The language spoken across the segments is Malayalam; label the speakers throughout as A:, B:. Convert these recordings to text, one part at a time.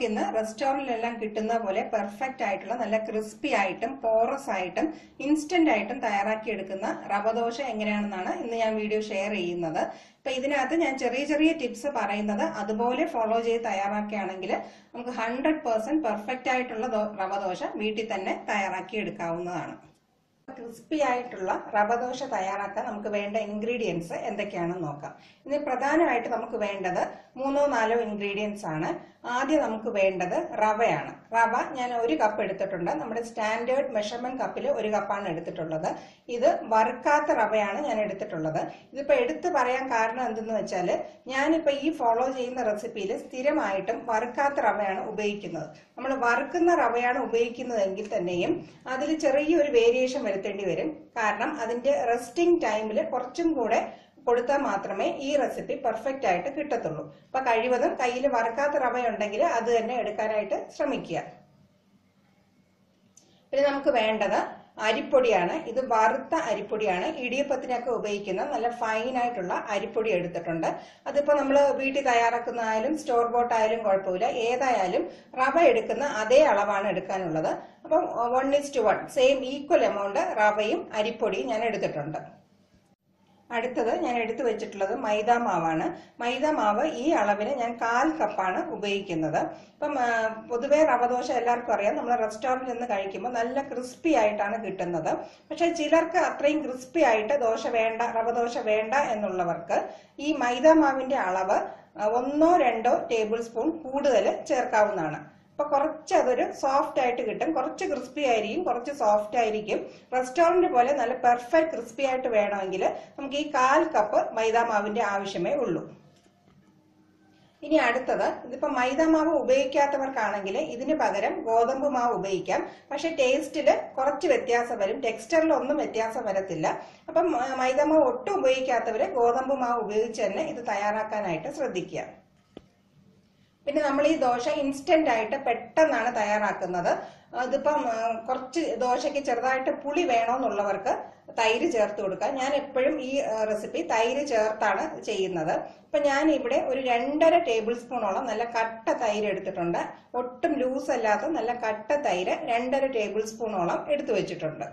A: വാങ്ങിക്കുന്ന റെസ്റ്റോറൻറ്റിലെല്ലാം കിട്ടുന്ന പോലെ പെർഫെക്റ്റ് ആയിട്ടുള്ള നല്ല ക്രിസ്പി ആയിട്ടും പോറസ് ആയിട്ടും ഇൻസ്റ്റന്റ് ആയിട്ടും തയ്യാറാക്കി എടുക്കുന്ന റവ ദോശ എങ്ങനെയാണെന്നാണ് ഇന്ന് ഞാൻ വീഡിയോ ഷെയർ ചെയ്യുന്നത് അപ്പൊ ഇതിനകത്ത് ഞാൻ ചെറിയ ചെറിയ ടിപ്സ് പറയുന്നത് അതുപോലെ ഫോളോ ചെയ്ത് തയ്യാറാക്കുകയാണെങ്കിൽ നമുക്ക് ഹൺഡ്രഡ് പെർസെന്റ് പെർഫെക്റ്റ് ആയിട്ടുള്ള ദോ- റവ ദോശ വീട്ടിൽ തന്നെ തയ്യാറാക്കി എടുക്കാവുന്നതാണ് ക്രിസ്പി ആയിട്ടുള്ള റവ ദോശ തയ്യാറാക്കാൻ നമുക്ക് വേണ്ട ഇൻഗ്രീഡിയൻസ് എന്തൊക്കെയാണെന്ന് നോക്കാം ഇനി പ്രധാനമായിട്ട് നമുക്ക് വേണ്ടത് മൂന്നോ നാലോ ഇൻഗ്രീഡിയൻസ് ആണ് ആദ്യം നമുക്ക് വേണ്ടത് റവയാണ് റവ ഞാൻ ഒരു കപ്പ് എടുത്തിട്ടുണ്ട് നമ്മുടെ സ്റ്റാൻഡേർഡ് മെഷർമെന്റ് കപ്പിൽ ഒരു കപ്പാണ് എടുത്തിട്ടുള്ളത് ഇത് വറുക്കാത്ത റവയാണ് ഞാൻ എടുത്തിട്ടുള്ളത് ഇതിപ്പോ എടുത്തു പറയാൻ കാരണം എന്തെന്ന് വെച്ചാൽ ഞാനിപ്പോ ഈ ഫോളോ ചെയ്യുന്ന റെസിപ്പിയിൽ സ്ഥിരമായിട്ടും വറുക്കാത്ത റവയാണ് ഉപയോഗിക്കുന്നത് നമ്മൾ വറുക്കുന്ന റവയാണ് ഉപയോഗിക്കുന്നതെങ്കിൽ തന്നെയും അതിൽ ചെറിയൊരു വേരിയേഷൻ വരുത്തേണ്ടി വരും കാരണം അതിന്റെ റെസ്റ്റിംഗ് ടൈമിൽ കുറച്ചും കൂടെ കൊടുത്താൽ മാത്രമേ ഈ റെസിപ്പി പെർഫെക്റ്റ് ആയിട്ട് കിട്ടത്തുള്ളൂ അപ്പൊ കഴിവതും കയ്യിൽ വറുക്കാത്ത റവ ഉണ്ടെങ്കിൽ അത് തന്നെ എടുക്കാനായിട്ട് ശ്രമിക്കുക പിന്നെ നമുക്ക് വേണ്ടത് അരിപ്പൊടിയാണ് ഇത് വറുത്ത അരിപ്പൊടിയാണ് ഇടിയപ്പത്തിനൊക്കെ ഉപയോഗിക്കുന്ന നല്ല ഫൈൻ ആയിട്ടുള്ള അരിപ്പൊടി എടുത്തിട്ടുണ്ട് അതിപ്പോ നമ്മൾ വീട്ടിൽ തയ്യാറാക്കുന്നതായാലും സ്റ്റോർ ബോട്ട് ആയാലും കുഴപ്പമില്ല ഏതായാലും റവ എടുക്കുന്ന അതേ അളവാണ് എടുക്കാനുള്ളത് അപ്പം one is to one same equal amount റവയും അരിപ്പൊടിയും ഞാൻ എടുത്തിട്ടുണ്ട് അടുത്തത് ഞാൻ എടുത്തു വെച്ചിട്ടുള്ളത് മൈദ മാവാണ് മൈദ മാവ് ഈ അളവിന് ഞാൻ കാൽ കപ്പാണ് ഉപയോഗിക്കുന്നത് ഇപ്പം ആ, പൊതുവേ റവദോശ എല്ലാവർക്കും അറിയാം നമ്മൾ റെസ്റ്റോറൻറ്റിൽ നിന്ന് കഴിക്കുമ്പോൾ നല്ല ക്രിസ്പി ആയിട്ടാണ് കിട്ടുന്നത് പക്ഷെ ചിലർക്ക് അത്രയും ക്രിസ്പി ആയിട്ട് ദോശ വേണ്ട റവദോശ വേണ്ട എന്നുള്ളവർക്ക് ഈ മൈദ മാവിന്റെ അളവ് ആ, ഒന്നോ രണ്ടോ ടേബിൾ സ്പൂൺ കൂടുതൽ ചേർക്കാവുന്നതാണ് അപ്പൊ കുറച്ച് അതൊരു സോഫ്റ്റ് ആയിട്ട് കിട്ടും കുറച്ച് ക്രിസ്പി ആയിരിക്കും കുറച്ച് സോഫ്റ്റ് ആയിരിക്കും റെസ്റ്റോറന്റ് പോലെ നല്ല പെർഫെക്റ്റ് ക്രിസ്പി ആയിട്ട് വേണമെങ്കിൽ നമുക്ക് ഈ കാൽ കപ്പ് മൈദാ മാവിന്റെ ആവശ്യമേ ഉള്ളൂ ഇനി അടുത്തത് ഇതിപ്പോ മൈദ മാവ് ഉപയോഗിക്കാത്തവർക്കാണെങ്കിൽ ഇതിന് പകരം ഗോതമ്പ് മാവ് ഉപയോഗിക്കാം പക്ഷെ ടേസ്റ്റിൽ കുറച്ച് വ്യത്യാസം വരും ടെക്സ്ചറിൽ ഒന്നും വ്യത്യാസം വരത്തില്ല അപ്പം ആ, മൈദ മാവ് ഒട്ടും ഉപയോഗിക്കാത്തവര് ഗോതമ്പ് മാവ് ഉപയോഗിച്ച് തന്നെ ഇത് തയ്യാറാക്കാനായിട്ട് ശ്രദ്ധിക്കുക പിന്നെ നമ്മൾ ഈ ദോശ ഇൻസ്റ്റന്റ് ആയിട്ട് പെട്ടെന്നാണ് തയ്യാറാക്കുന്നത് അതിപ്പം ആ, കുറച്ച് ദോശയ്ക്ക് ചെറുതായിട്ട് പുളി വേണമെന്നുള്ളവർക്ക് തൈര് ചേർത്ത് കൊടുക്കുക ഞാൻ എപ്പോഴും ഈ റെസിപ്പി തൈര് ചേർത്താണ് ചെയ്യുന്നത് ഇപ്പൊ ഞാൻ ഇവിടെ ഒരു രണ്ടര ടേബിൾ സ്പൂണോളം നല്ല കട്ട തൈര് എടുത്തിട്ടുണ്ട് ഒട്ടും ലൂസ് അല്ലാത്ത നല്ല കട്ട തൈര് രണ്ടര ടേബിൾ സ്പൂണോളം എടുത്തു വെച്ചിട്ടുണ്ട്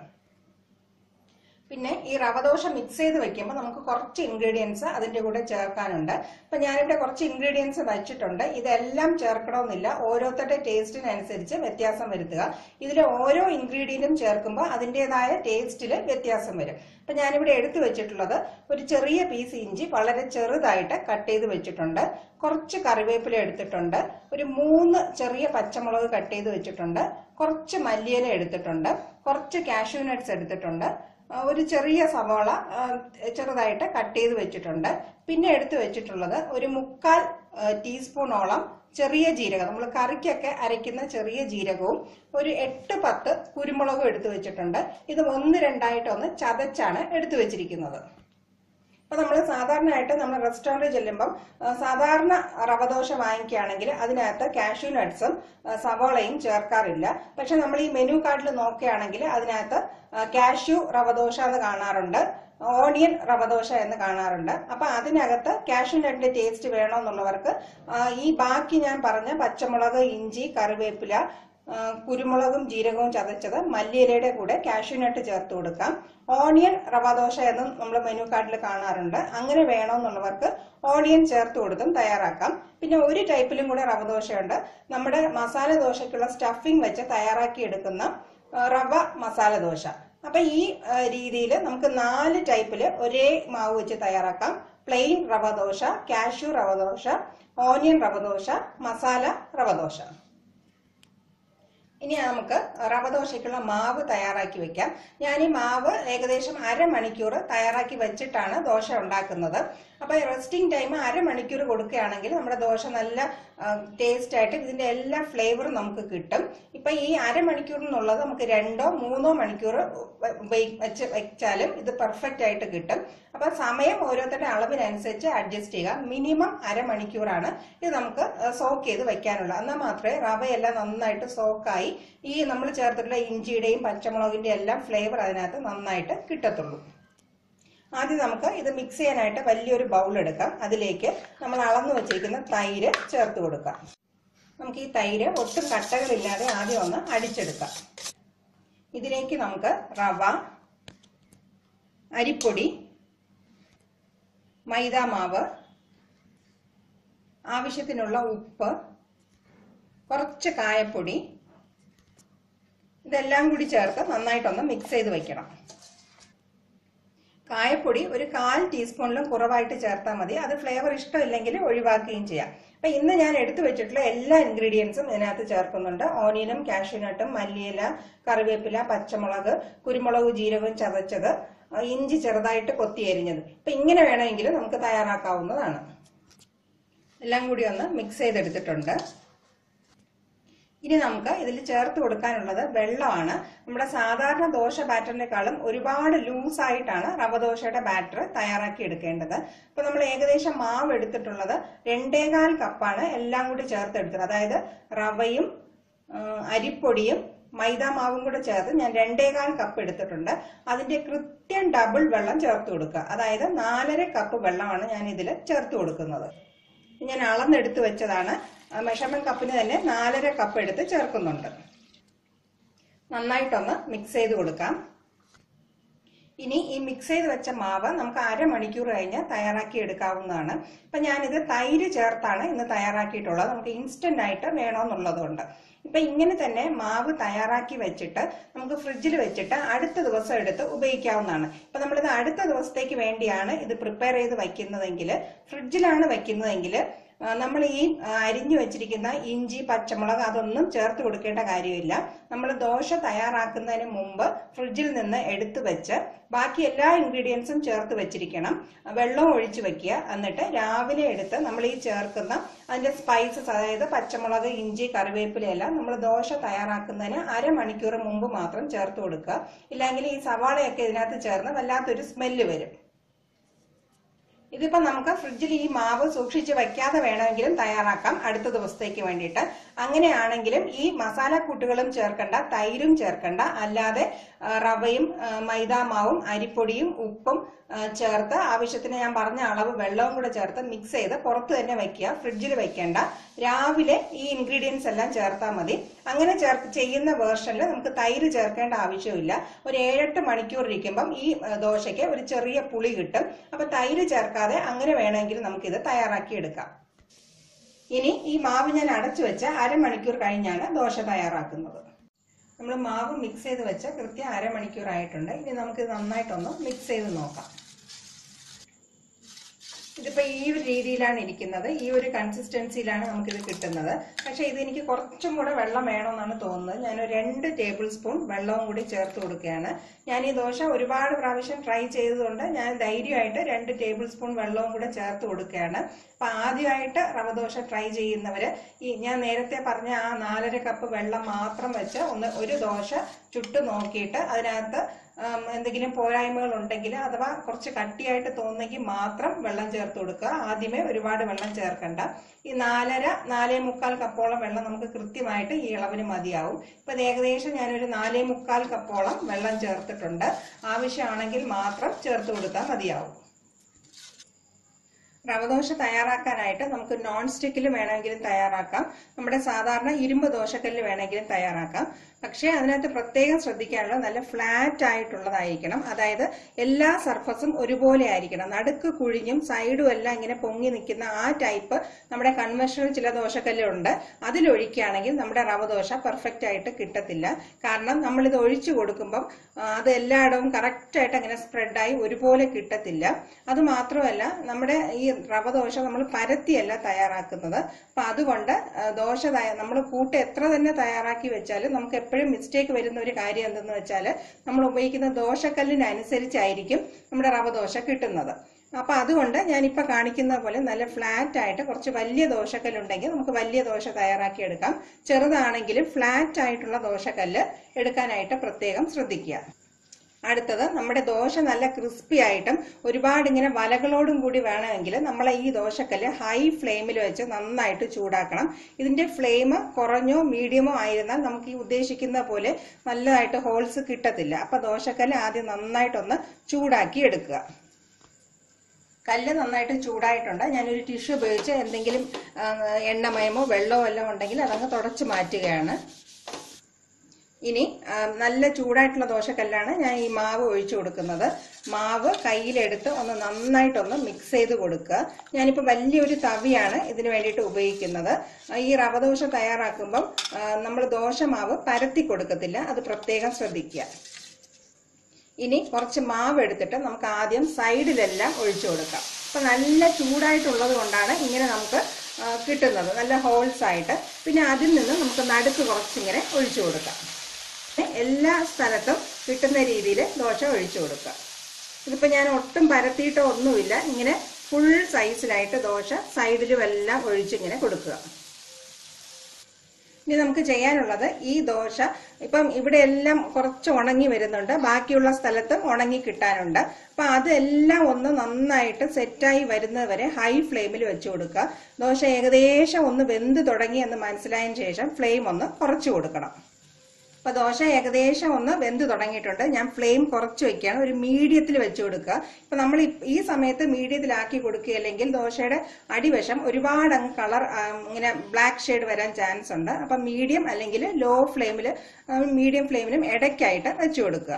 A: പിന്നെ ഈ റവദോശ മിക്സ് ചെയ്ത് വെക്കുമ്പോൾ നമുക്ക് കുറച്ച് ഇൻഗ്രീഡിയൻസ് അതിന്റെ കൂടെ ചേർക്കാനുണ്ട് അപ്പൊ ഞാനിവിടെ കുറച്ച് ഇൻഗ്രീഡിയൻസ് വെച്ചിട്ടുണ്ട് ഇതെല്ലാം ചേർക്കണമെന്നില്ല ഓരോരുത്തരുടെ ടേസ്റ്റിനനുസരിച്ച് വ്യത്യാസം വരുത്തുക ഇതിൽ ഓരോ ഇൻഗ്രീഡിയന്റും ചേർക്കുമ്പോൾ അതിൻ്റെതായ ടേസ്റ്റിൽ വ്യത്യാസം വരും അപ്പൊ ഞാനിവിടെ എടുത്തു വെച്ചിട്ടുള്ളത് ഒരു ചെറിയ പീസ് ഇഞ്ചി വളരെ ചെറുതായിട്ട് കട്ട് ചെയ്ത് വെച്ചിട്ടുണ്ട് കുറച്ച് കറിവേപ്പില എടുത്തിട്ടുണ്ട് ഒരു മൂന്ന് ചെറിയ പച്ചമുളക് കട്ട് ചെയ്ത് വെച്ചിട്ടുണ്ട് കുറച്ച് മല്ലിയില എടുത്തിട്ടുണ്ട് കുറച്ച് കാഷ്യൂ നട്ട്സ് എടുത്തിട്ടുണ്ട് ആ, ഒരു ചെറിയ സവാള ആ, ചെറുതായിട്ട് കട്ട് ചെയ്ത് വെച്ചിട്ടുണ്ട് പിന്നെ എടുത്തു വെച്ചിട്ടുള്ളത് ഒരു മുക്കാൽ ആ, ടീസ്പൂണോളം ചെറിയ ജീരകം നമ്മൾ കറിക്കൊക്കെ അരയ്ക്കുന്ന ചെറിയ ജീരകവും ഒരു എട്ട് പത്ത് കുരുമുളകും എടുത്തു വെച്ചിട്ടുണ്ട് ഇത് ഒന്ന് രണ്ടായിട്ടൊന്ന് ചതച്ചാണ് എടുത്തു വെച്ചിരിക്കുന്നത് അപ്പൊ നമ്മൾ സാധാരണയായിട്ട് നമ്മൾ റെസ്റ്റോറൻറ്റിൽ ചെല്ലുമ്പം ആ, സാധാരണ റവദോശ വാങ്ങിക്കുകയാണെങ്കിൽ അതിനകത്ത് കാഷ്യൂ നട്ട്സും ആ, സവോളയും ചേർക്കാറില്ല പക്ഷെ നമ്മൾ ഈ മെനു കാർഡിൽ നോക്കുകയാണെങ്കിൽ അതിനകത്ത് കാഷ്യൂ റവദോശ എന്ന് കാണാറുണ്ട് ഓണിയൻ റവദോശ എന്ന് കാണാറുണ്ട് അപ്പൊ അതിനകത്ത് കാഷ്യൂ നട്ടിന്റെ ടേസ്റ്റ് വേണമെന്നുള്ളവർക്ക് ആ, ഈ ബാക്കി ഞാൻ പറഞ്ഞ പച്ചമുളക് ഇഞ്ചി കറിവേപ്പില ആ, കുരുമുളകും ജീരകവും ചതച്ചത് മല്ലിയിലയുടെ കൂടെ കാഷ്യൂ നട്ട് ചേർത്ത് കൊടുക്കാം ഓണിയൻ റവദോശ എന്നും നമ്മൾ മെനു കാർഡിൽ കാണാറുണ്ട് അങ്ങനെ വേണമെന്നുള്ളവർക്ക് ഓണിയൻ ചേർത്ത് കൊടുത്തും തയ്യാറാക്കാം പിന്നെ ഒരു ടൈപ്പിലും കൂടെ റവദോശയുണ്ട് നമ്മുടെ മസാല ദോശയ്ക്കുള്ള സ്റ്റഫിംഗ് വെച്ച് തയ്യാറാക്കി എടുക്കുന്ന ആ, റവ മസാല ദോശ അപ്പൊ ഈ രീതിയിൽ നമുക്ക് നാല് ടൈപ്പില് ഒരേ മാവ് വെച്ച് തയ്യാറാക്കാം പ്ലെയിൻ റവ ദോശ കാഷ്യൂ റവ ദോശ ഓനിയൻ റവ ദോശ മസാല റവ ദോശ ഇനി നമുക്ക് റവ ദോശയ്ക്കുള്ള മാവ് തയ്യാറാക്കി വെക്കാം ഞാൻ ഈ മാവ് ഏകദേശം അരമണിക്കൂർ തയ്യാറാക്കി വെച്ചിട്ടാണ് ദോശ ഉണ്ടാക്കുന്നത് അപ്പൊ റെസ്റ്റിംഗ് ടൈം അരമണിക്കൂർ കൊടുക്കുകയാണെങ്കിൽ നമ്മുടെ ദോശ നല്ല ടേസ്റ്റ് ആയിട്ട് ഇതിന്റെ എല്ലാ ഫ്ലേവറും നമുക്ക് കിട്ടും ഇപ്പൊ ഈ അരമണിക്കൂറിനുള്ളത് നമുക്ക് രണ്ടോ മൂന്നോ മണിക്കൂർ വെ- വെ- വെച്ച് വെച്ചാലും ഇത് പെർഫെക്റ്റ് ആയിട്ട് കിട്ടും അപ്പൊ സമയം ഓരോരുത്തരുടെ അളവിനനുസരിച്ച് അഡ്ജസ്റ്റ് ചെയ്യുക മിനിമം അരമണിക്കൂറാണ് ഇത് നമുക്ക് സോക്ക് ചെയ്ത് വെക്കാനുള്ളത് എന്നാൽ മാത്രമേ റവയെല്ലാം നന്നായിട്ട് സോക്കായി ഈ നമ്മൾ ചേർത്തിട്ടുള്ള ഇഞ്ചിയുടെയും പച്ചമുളകിന്റെയും എല്ലാം ഫ്ലേവർ അതിനകത്ത് നന്നായിട്ട് കിട്ടത്തുള്ളൂ ആദ്യം നമുക്ക് ഇത് മിക്സ് ചെയ്യാനായിട്ട് വലിയൊരു ബൗൾ എടുക്കാം അതിലേക്ക് നമ്മൾ അളന്നു വെച്ചിരിക്കുന്ന തൈര് ചേർത്ത് കൊടുക്കാം നമുക്ക് ഈ തൈര് ഒട്ടും കട്ടകളില്ലാതെ ആദ്യം ഒന്ന് അടിച്ചെടുക്കാം ഇതിലേക്ക് നമുക്ക് റവ അരിപ്പൊടി മൈദാമാവ് ആവശ്യത്തിനുള്ള ഉപ്പ് കുറച്ച് കായപ്പൊടി ഇതെല്ലാം കൂടി ചേർത്ത് നന്നായിട്ടൊന്ന് മിക്സ് ചെയ്ത് വെക്കണം കായപ്പൊടി ഒരു കാൽ ടീസ്പൂണിലും കുറവായിട്ട് ചേർത്താൽ മതി അത് ഫ്ലേവർ ഇഷ്ടമില്ലെങ്കിൽ ഒഴിവാക്കുകയും ചെയ്യാം അപ്പൊ ഇന്ന് ഞാൻ എടുത്തു വെച്ചിട്ടുള്ള എല്ലാ ഇൻഗ്രീഡിയൻസും ഇതിനകത്ത് ചേർക്കുന്നുണ്ട് ഓനിയനും കാഷ്യൂനട്ടും മല്ലിയില കറിവേപ്പില പച്ചമുളക് കുരുമുളക് ജീരകവും ചതച്ചത് ഇഞ്ചി ചെറുതായിട്ട് കൊത്തി എരിഞ്ഞത് ഇപ്പൊ ഇങ്ങനെ വേണമെങ്കിൽ നമുക്ക് തയ്യാറാക്കാവുന്നതാണ് എല്ലാം കൂടി ഒന്ന് മിക്സ് ചെയ്തെടുത്തിട്ടുണ്ട് ഇനി നമുക്ക് ഇതിൽ ചേർത്ത് കൊടുക്കാനുള്ളത് വെള്ളമാണ് നമ്മുടെ സാധാരണ ദോശ ബാറ്ററിനേക്കാളും ഒരുപാട് ലൂസായിട്ടാണ് റവ ദോശയുടെ ബാറ്റർ തയ്യാറാക്കി എടുക്കേണ്ടത് ഇപ്പൊ നമ്മൾ ഏകദേശം മാവ് എടുത്തിട്ടുള്ളത് രണ്ടേകാൽ കപ്പാണ് എല്ലാം കൂടി ചേർത്ത് എടുത്തത് അതായത് റവയും ആ, അരിപ്പൊടിയും മൈദ മാവും കൂടെ ചേർത്ത് ഞാൻ രണ്ടേകാൽ കപ്പ് എടുത്തിട്ടുണ്ട് അതിന്റെ കൃത്യം ഡബിൾ വെള്ളം ചേർത്ത് കൊടുക്കുക അതായത് നാലര കപ്പ് വെള്ളമാണ് ഞാൻ ഇതിൽ ചേർത്ത് കൊടുക്കുന്നത് ഞാൻ അളന്നെടുത്ത് വെച്ചതാണ് മെഷർമെന്റ് കപ്പിന് തന്നെ നാലര കപ്പ് എടുത്ത് ചേർക്കുന്നുണ്ട് നന്നായിട്ടൊന്ന് മിക്സ് ചെയ്ത് കൊടുക്കാം ഇനി ഈ മിക്സ് ചെയ്ത് വെച്ച മാവ് നമുക്ക് അരമണിക്കൂർ കഴിഞ്ഞ് തയ്യാറാക്കി എടുക്കാവുന്നതാണ് ഇപ്പൊ ഞാനിത് തൈര് ചേർത്താണ് ഇന്ന് തയ്യാറാക്കിയിട്ടുള്ളത് നമുക്ക് ഇൻസ്റ്റന്റ് ആയിട്ട് വേണമെന്നുള്ളതുകൊണ്ട് ഇപ്പൊ ഇങ്ങനെ തന്നെ മാവ് തയ്യാറാക്കി വെച്ചിട്ട് നമുക്ക് ഫ്രിഡ്ജിൽ വെച്ചിട്ട് അടുത്ത ദിവസം എടുത്ത് ഉപയോഗിക്കാവുന്നതാണ് ഇപ്പൊ നമ്മളിത് അടുത്ത ദിവസത്തേക്ക് വേണ്ടിയാണ് ഇത് പ്രിപ്പയർ ചെയ്ത് വയ്ക്കുന്നതെങ്കിൽ ഫ്രിഡ്ജിലാണ് വെക്കുന്നതെങ്കിൽ നമ്മൾ ഈ ആ, അരിഞ്ഞു വെച്ചിരിക്കുന്ന ഇഞ്ചി പച്ചമുളക് അതൊന്നും ചേർത്ത് കൊടുക്കേണ്ട കാര്യമില്ല നമ്മൾ ദോശ തയ്യാറാക്കുന്നതിന് മുമ്പ് ഫ്രിഡ്ജിൽ നിന്ന് എടുത്തു വെച്ച് ബാക്കി എല്ലാ ഇൻഗ്രീഡിയൻസും ചേർത്ത് വെച്ചിരിക്കണം വെള്ളം ഒഴിച്ചു വെക്കുക എന്നിട്ട് രാവിലെ എടുത്ത് നമ്മൾ ഈ ചേർക്കുന്ന അതിന്റെ സ്പൈസസ് അതായത് പച്ചമുളക് ഇഞ്ചി കറിവേപ്പിലയെല്ലാം നമ്മൾ ദോശ തയ്യാറാക്കുന്നതിന് അരമണിക്കൂർ മുമ്പ് മാത്രം ചേർത്ത് കൊടുക്കുക ഇല്ലെങ്കിൽ ഈ സവാളയൊക്കെ ഇതിനകത്ത് ചേർന്ന് വല്ലാത്തൊരു സ്മെല്ല് വരും ഇതിപ്പോ നമുക്ക് ഫ്രിഡ്ജിൽ ഈ മാവ് സൂക്ഷിച്ച് വെക്കാതെ വേണമെങ്കിലും തയ്യാറാക്കാം അടുത്ത ദിവസത്തേക്ക് വേണ്ടിയിട്ട് അങ്ങനെയാണെങ്കിലും ഈ മസാലക്കൂട്ടുകളും ചേർക്കണ്ട തൈരും ചേർക്കണ്ട അല്ലാതെ ആ, റവയും ആ, മൈദാമാവും അരിപ്പൊടിയും ഉപ്പും ആ, ചേർത്ത് ആവശ്യത്തിന് ഞാൻ പറഞ്ഞ അളവ് വെള്ളവും കൂടെ ചേർത്ത് മിക്സ് ചെയ്ത് പുറത്ത് തന്നെ വെക്കുക ഫ്രിഡ്ജിൽ വെക്കേണ്ട രാവിലെ ഈ ഇൻഗ്രീഡിയൻസ് എല്ലാം ചേർത്താൽ മതി അങ്ങനെ ചേർത്ത് ചെയ്യുന്ന വേർഷനിൽ നമുക്ക് തൈര് ചേർക്കേണ്ട ആവശ്യമില്ല ഒരു ഏഴെട്ട് മണിക്കൂർ ഇരിക്കുമ്പം ഈ ആ, ദോശയ്ക്ക് ഒരു ചെറിയ പുളി കിട്ടും അപ്പൊ തൈര് ചേർക്കാതെ അങ്ങനെ വേണമെങ്കിൽ നമുക്കിത് തയ്യാറാക്കി എടുക്കാം ഇനി ഈ മാവ് ഞാൻ അടച്ചു വെച്ച് അരമണിക്കൂർ കഴിഞ്ഞാണ് ദോശ തയ്യാറാക്കുന്നത് നമ്മൾ മാവ് മിക്സ് ചെയ്ത് വെച്ച് കൃത്യം അരമണിക്കൂർ ആയിട്ടുണ്ട് ഇനി നമുക്ക് നന്നായിട്ടൊന്ന് മിക്സ് ചെയ്ത് നോക്കാം ഇതിപ്പോ ഈ ഒരു രീതിയിലാണ് ഇരിക്കുന്നത് ഈ ഒരു കൺസിസ്റ്റൻസിയിലാണ് നമുക്കിത് കിട്ടുന്നത് പക്ഷെ ഇത് എനിക്ക് കുറച്ചും കൂടെ വെള്ളം വേണമെന്നാണ് തോന്നുന്നത് ഞാൻ ഒരു രണ്ട് ടേബിൾ സ്പൂൺ വെള്ളവും കൂടി ചേർത്ത് കൊടുക്കുകയാണ് ഞാൻ ഈ ദോശ ഒരുപാട് പ്രാവശ്യം ട്രൈ ചെയ്തതുകൊണ്ട് ഞാൻ ധൈര്യമായിട്ട് രണ്ട് ടേബിൾ സ്പൂൺ വെള്ളവും കൂടെ ചേർത്ത് കൊടുക്കുകയാണ് അപ്പൊ ആദ്യമായിട്ട് റവ ദോശ ട്രൈ ചെയ്യുന്നവര് ഈ ഞാൻ നേരത്തെ പറഞ്ഞ ആ നാലര കപ്പ് വെള്ളം മാത്രം വെച്ച് ഒന്ന് ഒരു ദോശ ചുട്ട് നോക്കിയിട്ട് അതിനകത്ത് ഉം, എന്തെങ്കിലും പോരായ്മകൾ ഉണ്ടെങ്കിൽ അഥവാ കുറച്ച് കട്ടിയായിട്ട് തോന്നുന്നെങ്കിൽ മാത്രം വെള്ളം ചേർത്ത് കൊടുക്കുക ആദ്യമേ ഒരുപാട് വെള്ളം ചേർക്കണ്ട ഈ നാലര നാലേ മുക്കാൽ കപ്പോളം വെള്ളം നമുക്ക് കൃത്യമായിട്ട് ഈ ഇളവിന് മതിയാവും ഇപ്പൊ ഇത് ഏകദേശം ഞാനൊരു നാലേ മുക്കാൽ കപ്പോളം വെള്ളം ചേർത്തിട്ടുണ്ട് ആവശ്യമാണെങ്കിൽ മാത്രം ചേർത്ത് കൊടുത്താൽ മതിയാവും റവദോശ തയ്യാറാക്കാനായിട്ട് നമുക്ക് നോൺ സ്റ്റിക്കിൽ വേണമെങ്കിലും തയ്യാറാക്കാം നമ്മുടെ സാധാരണ ഇരുമ്പ് ദോശക്കല്ല് വേണമെങ്കിലും തയ്യാറാക്കാം പക്ഷേ അതിനകത്ത് പ്രത്യേകം ശ്രദ്ധിക്കാനുള്ളത് നല്ല ഫ്ലാറ്റ് ആയിട്ടുള്ളതായിരിക്കണം അതായത് എല്ലാ സർഫസും ഒരുപോലെ ആയിരിക്കണം നടുക്ക് കുഴിഞ്ഞും സൈഡും എല്ലാം ഇങ്ങനെ പൊങ്ങി നിൽക്കുന്ന ആ ടൈപ്പ് നമ്മുടെ കൺവെൻഷണൽ ചില ദോശക്കല്ലുണ്ട് അതിലൊഴിക്കുകയാണെങ്കിൽ നമ്മുടെ റവ ദോശ പെർഫെക്റ്റ് ആയിട്ട് കിട്ടത്തില്ല കാരണം നമ്മളിത് ഒഴിച്ചു കൊടുക്കുമ്പം ആ, അത് എല്ലായിടവും കറക്റ്റ് ആയിട്ട് അങ്ങനെ സ്പ്രെഡായി ഒരുപോലെ കിട്ടത്തില്ല അത് മാത്രമല്ല നമ്മുടെ ഈ റവ ദോശ നമ്മൾ പരത്തിയല്ല തയ്യാറാക്കുന്നത് അപ്പൊ അതുകൊണ്ട് ആ, ദോശ നമ്മൾ കൂട്ട് എത്ര തന്നെ തയ്യാറാക്കി വെച്ചാലും നമുക്ക് എപ്പോഴും മിസ്റ്റേക്ക് വരുന്ന ഒരു കാര്യം എന്തെന്ന് വെച്ചാൽ നമ്മൾ ഉപയോഗിക്കുന്ന ദോശക്കല്ലിനനുസരിച്ചായിരിക്കും നമ്മുടെ റവ ദോശ കിട്ടുന്നത് അപ്പൊ അതുകൊണ്ട് ഞാനിപ്പോ കാണിക്കുന്ന പോലെ നല്ല ഫ്ലാറ്റ് ആയിട്ട് കുറച്ച് വലിയ ദോശക്കല്ലുണ്ടെങ്കിൽ നമുക്ക് വലിയ ദോശ തയ്യാറാക്കി എടുക്കാം ചെറുതാണെങ്കിലും ഫ്ലാറ്റ് ആയിട്ടുള്ള ദോശക്കല്ല് എടുക്കാനായിട്ട് പ്രത്യേകം ശ്രദ്ധിക്കുക അടുത്തത് നമ്മുടെ ദോശ നല്ല ക്രിസ്പി ആയിട്ടും ഒരുപാട് ഇങ്ങനെ വലകളോടും കൂടി വേണമെങ്കിൽ നമ്മൾ ഈ ദോശക്കല്ല് ഹൈ ഫ്ലെയിമിൽ വെച്ച് നന്നായിട്ട് ചൂടാക്കണം ഇതിന്റെ ഫ്ലെയിം കുറഞ്ഞോ മീഡിയമോ ആയിരുന്നാൽ നമുക്ക് ഈ ഉദ്ദേശിക്കുന്ന പോലെ നല്ലതായിട്ട് ഹോൾസ് കിട്ടത്തില്ല അപ്പൊ ദോശക്കല്ല് ആദ്യം നന്നായിട്ടൊന്ന് ചൂടാക്കി എടുക്കുക കല്ല് നന്നായിട്ട് ചൂടായിട്ടുണ്ട് ഞാനൊരു ടിഷ്യൂ ഉപയോഗിച്ച് എന്തെങ്കിലും ആ, എണ്ണമയമോ വെള്ളമോ എല്ലാം ഉണ്ടെങ്കിൽ അതങ്ങ് തുടച്ച് മാറ്റുകയാണ് ഇനി ആ, നല്ല ചൂടായിട്ടുള്ള ദോശക്കല്ലാണ് ഞാൻ ഈ മാവ് ഒഴിച്ചു കൊടുക്കുന്നത് മാവ് കയ്യിലെടുത്ത് ഒന്ന് നന്നായിട്ടൊന്ന് മിക്സ് ചെയ്ത് കൊടുക്കുക ഞാനിപ്പോൾ വലിയൊരു തവിയാണ് ഇതിന് വേണ്ടിയിട്ട് ഉപയോഗിക്കുന്നത് ആ, ഈ റവ ദോശ തയ്യാറാക്കുമ്പം നമ്മൾ ദോശമാവ് പരത്തി കൊടുക്കത്തില്ല അത് പ്രത്യേകം ശ്രദ്ധിക്കുക ഇനി കുറച്ച് മാവ് എടുത്തിട്ട് നമുക്ക് ആദ്യം സൈഡിലെല്ലാം ഒഴിച്ചു കൊടുക്കാം അപ്പൊ നല്ല ചൂടായിട്ടുള്ളത് കൊണ്ടാണ് ഇങ്ങനെ നമുക്ക് ആ, കിട്ടുന്നത് നല്ല ഹോൾസ് ആയിട്ട് പിന്നെ അതിൽ നിന്ന് നമുക്ക് നടുക്ക് കുറച്ചിങ്ങനെ ഒഴിച്ചു കൊടുക്കാം പിന്നെ എല്ലാ സ്ഥലത്തും കിട്ടുന്ന രീതിയിൽ ദോശ ഒഴിച്ചു കൊടുക്കുക ഇതിപ്പോൾ ഞാൻ ഒട്ടും പരത്തിയിട്ടോ ഒന്നുമില്ല ഇങ്ങനെ ഫുൾ സൈസിലായിട്ട് ദോശ സൈഡിലും എല്ലാം ഒഴിച്ചിങ്ങനെ കൊടുക്കുക ഇനി നമുക്ക് ചെയ്യാനുള്ളത് ഈ ദോശ ഇപ്പം ഇവിടെ എല്ലാം കുറച്ച് ഉണങ്ങി വരുന്നുണ്ട് ബാക്കിയുള്ള സ്ഥലത്തും ഉണങ്ങി കിട്ടാനുണ്ട് അപ്പൊ അതെല്ലാം ഒന്ന് നന്നായിട്ട് സെറ്റായി വരുന്നത് വരെ ഹൈ ഫ്ലെയിമിൽ വെച്ച് കൊടുക്കുക ദോശ ഏകദേശം ഒന്ന് വെന്ത് തുടങ്ങി എന്ന് മനസ്സിലായതിനു ശേഷം ഫ്ലെയിം ഒന്ന് കുറച്ച് കൊടുക്കണം അപ്പൊ ദോശ ഏകദേശം ഒന്ന് വെന്ത് തുടങ്ങിയിട്ടുണ്ട് ഞാൻ ഫ്ലെയിം കുറച്ച് വെക്കുകയാണ് ഒരു മീഡിയത്തിൽ വെച്ച് കൊടുക്കുക ഇപ്പൊ നമ്മൾ ഈ- ഈ സമയത്ത് മീഡിയത്തിലാക്കി കൊടുക്കുകയല്ലെങ്കിൽ ദോശയുടെ അടിവശം ഒരുപാട് അങ്ങ് കളർ ഇങ്ങനെ ബ്ലാക്ക് ഷെയ്ഡ് വരാൻ ചാൻസ് ഉണ്ട് അപ്പൊ മീഡിയം അല്ലെങ്കിൽ ലോ ഫ്ലെയിമിൽ മീഡിയം ഫ്ലെയിമിലും ഇടയ്ക്കായിട്ട് വെച്ച് കൊടുക്കുക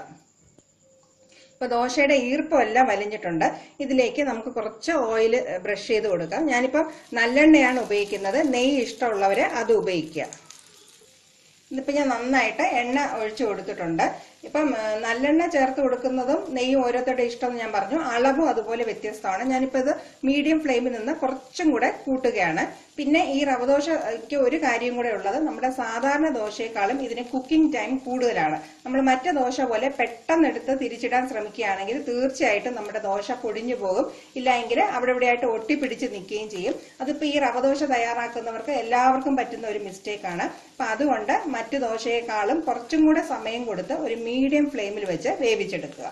A: ഇപ്പൊ ദോശയുടെ ഈർപ്പം എല്ലാം വലിഞ്ഞിട്ടുണ്ട് ഇതിലേക്ക് നമുക്ക് കുറച്ച് ഓയിൽ ബ്രഷ് ചെയ്ത് കൊടുക്കാം ഞാനിപ്പം നല്ലെണ്ണയാണ് ഉപയോഗിക്കുന്നത് നെയ്യ് ഇഷ്ടമുള്ളവര് അത് ഉപയോഗിക്കുക ഇതിപ്പോ ഞാൻ നന്നായിട്ട് എണ്ണ ഒഴിച്ചു കൊടുത്തിട്ടുണ്ട് ഇപ്പം ആ, നല്ലെണ്ണ ചേർത്ത് കൊടുക്കുന്നതും നെയ്യും ഓരോരുത്തരുടെ ഇഷ്ടം എന്ന് ഞാൻ പറഞ്ഞു അളവും അതുപോലെ വ്യത്യസ്തമാണ് ഞാനിപ്പോ ഇത് മീഡിയം ഫ്ലെയിമിൽ നിന്ന് കുറച്ചും കൂടെ കൂട്ടുകയാണ് പിന്നെ ഈ റവദോശയ്ക്ക് ഒരു കാര്യം കൂടെ ഉള്ളത് നമ്മുടെ സാധാരണ ദോശയെക്കാളും ഇതിന് കുക്കിംഗ് ടൈം കൂടുതലാണ് നമ്മൾ മറ്റേ ദോശ പോലെ പെട്ടെന്ന് എടുത്ത് തിരിച്ചിടാൻ ശ്രമിക്കുകയാണെങ്കിൽ തീർച്ചയായിട്ടും നമ്മുടെ ദോശ പൊടിഞ്ഞു പോകും ഇല്ല എങ്കിൽ അവിടെ ഇവിടെയായിട്ട് ഒട്ടിപ്പിടിച്ച് നിൽക്കുകയും ചെയ്യും അതിപ്പോ ഈ റവദോശ തയ്യാറാക്കുന്നവർക്ക് എല്ലാവർക്കും പറ്റുന്ന ഒരു മിസ്റ്റേക്ക് ആണ് അപ്പൊ അതുകൊണ്ട് മറ്റു ദോശയെക്കാളും കുറച്ചും കൂടെ സമയം കൊടുത്ത് ഒരു മീഡിയം ഫ്ലെയിമിൽ വെച്ച് വേവിച്ചെടുക്കുക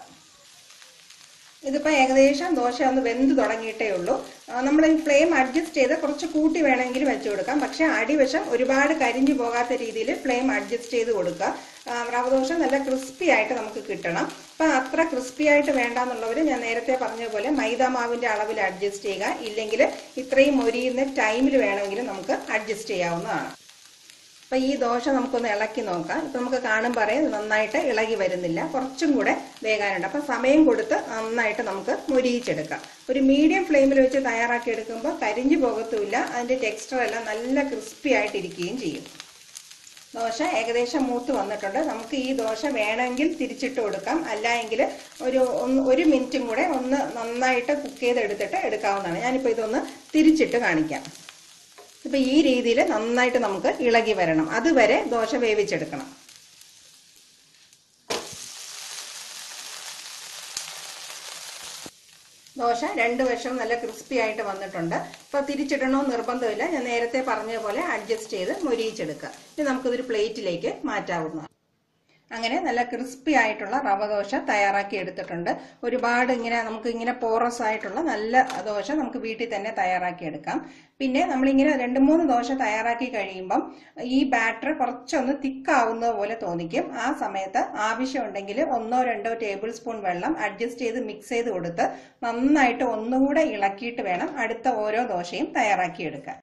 A: ഇതിപ്പോ ഏകദേശം ദോശ ഒന്ന് വെന്ത് തുടങ്ങിയിട്ടേ ഉള്ളൂ നമ്മൾ ഈ ഫ്ലെയിം അഡ്ജസ്റ്റ് ചെയ്ത് കുറച്ച് കൂട്ടി വേണമെങ്കിൽ വെച്ചു കൊടുക്കാം പക്ഷെ അടിവശം ഒരുപാട് കരിഞ്ഞു പോകാത്ത രീതിയിൽ ഫ്ലെയിം അഡ്ജസ്റ്റ് ചെയ്ത് കൊടുക്കുക ആ, റവ ദോശ നല്ല ക്രിസ്പി ആയിട്ട് നമുക്ക് കിട്ടണം അപ്പൊ അത്ര ക്രിസ്പി ആയിട്ട് വേണ്ടാന്നുള്ളവർ ഞാൻ നേരത്തെ പറഞ്ഞ പോലെ മൈദ മാവിന്റെ അളവിൽ അഡ്ജസ്റ്റ് ചെയ്യുക ഇല്ലെങ്കിൽ ഇത്രയും മൊരിയുന്ന ടൈമിൽ വേണമെങ്കിൽ നമുക്ക് അഡ്ജസ്റ്റ് ചെയ്യാവുന്നതാണ് അപ്പൊ ഈ ദോശ നമുക്കൊന്ന് ഇളക്കി നോക്കാം ഇപ്പൊ നമുക്ക് കാണുമ്പോൾ അറിയാം ഇത് നന്നായിട്ട് ഇളകി വരുന്നില്ല കുറച്ചും കൂടെ വേകാനുണ്ട് അപ്പൊ സമയം കൊടുത്ത് നന്നായിട്ട് നമുക്ക് മുരിയിച്ചെടുക്കാം ഒരു മീഡിയം ഫ്ലെയിമിൽ വെച്ച് തയ്യാറാക്കി എടുക്കുമ്പോൾ കരിഞ്ഞു പോകത്തുമില്ല അതിന്റെ ടെക്സ്ചർ എല്ലാം നല്ല ക്രിസ്പി ആയിട്ടിരിക്കുകയും ചെയ്യും ദോശ ഏകദേശം മൂത്ത് വന്നിട്ടുണ്ട് നമുക്ക് ഈ ദോശ വേണമെങ്കിൽ തിരിച്ചിട്ട് കൊടുക്കാം അല്ല എങ്കിൽ ഒരു ഒന്ന് ഒരു മിനിറ്റും കൂടെ ഒന്ന് നന്നായിട്ട് കുക്ക് ചെയ്തെടുത്തിട്ട് എടുക്കാവുന്നതാണ് ഞാനിപ്പോൾ ഇതൊന്ന് തിരിച്ചിട്ട് കാണിക്കാം ഇപ്പൊ ഈ രീതിയിൽ നന്നായിട്ട് നമുക്ക് ഇളകി വരണം അതുവരെ ദോശ വേവിച്ചെടുക്കണം ദോശ രണ്ട് വശവും നല്ല ക്രിസ്പി ആയിട്ട് വന്നിട്ടുണ്ട് ഇപ്പൊ തിരിച്ചിടണോ നിർബന്ധമില്ല ഞാൻ നേരത്തെ പറഞ്ഞ പോലെ അഡ്ജസ്റ്റ് ചെയ്ത് മൊരിയിച്ചെടുക്കുക ഇനി നമുക്കിതൊരു പ്ലേറ്റിലേക്ക് മാറ്റാവുന്നതാണ് അങ്ങനെ നല്ല ക്രിസ്പി ആയിട്ടുള്ള റവ ദോശ തയ്യാറാക്കി എടുത്തിട്ടുണ്ട് ഒരുപാട് ഇങ്ങനെ നമുക്ക് ഇങ്ങനെ പോറസ് ആയിട്ടുള്ള നല്ല ദോശ നമുക്ക് വീട്ടിൽ തന്നെ തയ്യാറാക്കി എടുക്കാം പിന്നെ നമ്മളിങ്ങനെ രണ്ട് മൂന്ന് ദോശ തയ്യാറാക്കി കഴിയുമ്പം ഈ ബാറ്റർ കുറച്ചൊന്ന് തിക്കാവുന്നത് പോലെ തോന്നിക്കും ആ സമയത്ത് ആവശ്യമുണ്ടെങ്കിൽ ഒന്നോ രണ്ടോ ടേബിൾ സ്പൂൺ വെള്ളം അഡ്ജസ്റ്റ് ചെയ്ത് മിക്സ് ചെയ്ത് കൊടുത്ത് നന്നായിട്ട് ഒന്നുകൂടെ ഇളക്കിയിട്ട് വേണം അടുത്ത ഓരോ ദോശയും തയ്യാറാക്കി എടുക്കാൻ